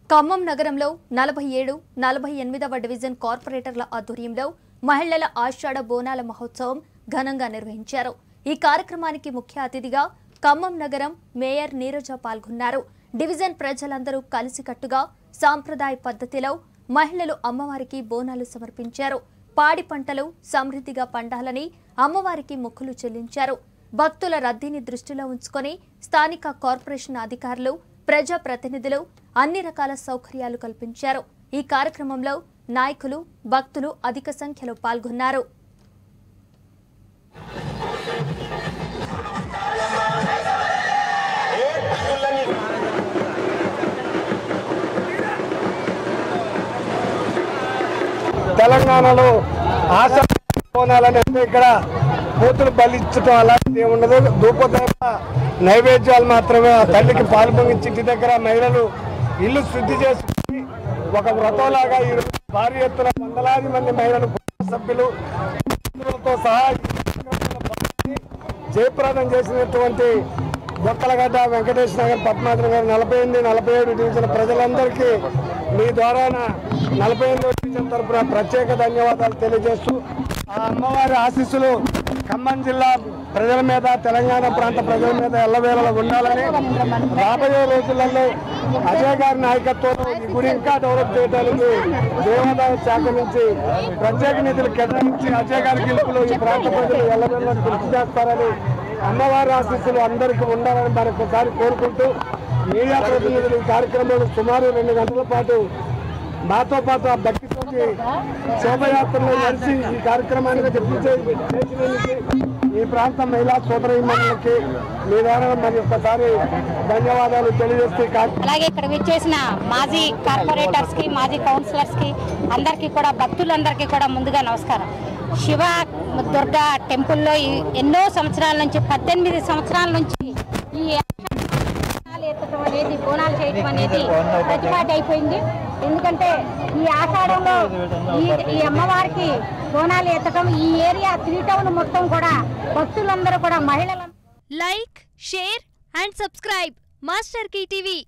ఖమ్మం నగరంలో నలభై ఏడు నలభై ఎనిమిదవ డివిజన్ కార్పొరేటర్ల ఆధ్వర్యంలో మహిళల ఆషాఢ బోనాల మహోత్సవం ఘనంగా నిర్వహించారు ఈ కార్యక్రమానికి ముఖ్య అతిథిగా ఖమ్మం నగరం మేయర్ నీరజ పాల్గొన్నారు డివిజన్ ప్రజలందరూ కలిసికట్టుగా సాంప్రదాయ పద్ధతిలో మహిళలు అమ్మవారికి బోనాలు సమర్పించారు పాడి పంటలు సమృద్ధిగా పండాలని అమ్మవారికి మొక్కులు చెల్లించారు భక్తుల రద్దీని దృష్టిలో ఉంచుకొని స్థానిక కార్పొరేషన్ అధికారులు ప్రజా ప్రతినిధులు అన్ని రకాల సౌకర్యాలు కల్పించారు ఈ కార్యక్రమంలో నాయకులు భక్తులు అధిక సంఖ్యలో పాల్గొన్నారు తెలంగాణలో ఆశ కోనాలని అంటే ఇక్కడ కూతురు బలిచ్చటం అలాంటిది ఏమి ఉండదు ధూపదీప నైవేద్యాలు మాత్రమే ఆ తల్లికి పాలు పొంగించి ఇంటి దగ్గర మహిళలు ఇల్లు శుద్ధి చేసుకుని ఒక వ్రతంలాగా ఈ రోజు భారీ ఎత్తున వందలాది మంది మహిళలు కుటుంబ సభ్యులు బంధువులతో సహా ఈ కార్యక్రమంలో పాల్గొని జయప్రదం చేసినటువంటి బొక్కలగడ్డ వెంకటేష్ నగర్ పద్మావతి గారు నలభై ఎనిమిది నలభై ఏడు డివిజన్ ప్రజలందరికీ మీ ద్వారాన నలభై ఎనిమిదో డివిజన్ తరపున ప్రత్యేక ధన్యవాదాలు తెలియజేస్తూ ఆ అమ్మవారి ఆశీస్సులు ఖమ్మం జిల్లా ప్రజల మీద తెలంగాణ ప్రాంత ప్రజల మీద ఎల్లవేళలా ఉండాలని రాబోయే రోజులలో అజయ్ గారి నాయకత్వంలో ఈ గుడి ఇంకా డెవలప్ చేయడానికి దేవాదాయ శాఖ నుంచి ప్రత్యేక నిధులు కేటాయించి అజయ్ గారి గెలుపులో ఈ ప్రాంత ప్రజలు ఎల్లవేళలా కృషి చేస్తారని అమ్మవారి ఆశీస్సులు అందరికీ ఉండాలని మరొకసారి కోరుకుంటూ మీడియా ప్రతినిధులు ఈ కార్యక్రమంలో సుమారు రెండు గంటల పాటు మాతో పాటు ఆ భక్తితోటి శోభయాత్రలో కలిసి ఈ కార్యక్రమానికి తెప్పించే చేసినందుకు ఈ ప్రాంత మహిళా సోదరిమణులకి మీ ద్వారా మరి ఒక్కసారి ధన్యవాదాలు తెలియజేస్తూ ఈ కార్య- అలాగే ఇక్కడ విచ్చేసిన మాజీ కార్పొరేటర్స్ కి మాజీ కౌన్సిలర్స్ కి అందరికీ కూడా భక్తులందరికీ కూడా ముందుగా నమస్కారం శివ దుర్గా టెంపుల్లో ఈ- ఎన్నో సంవత్సరాల నుంచి పద్దెనిమిది సంవత్సరాల నుంచి ఈ బోనాలు ఎత్తడం అనేది బోనాలు చేయటం అనేది ప్రతిపాటి అయిపోయింది ఎందుకంటే ఈ ఆషాఢంలో ఈ ఈ అమ్మవారికి బోనాలు ఎత్తడం ఈ ఏరియా త్రీ టౌన్ మొత్తం కూడా భక్తులందరూ కూడా మహిళలందరూ like share and subscribe master TV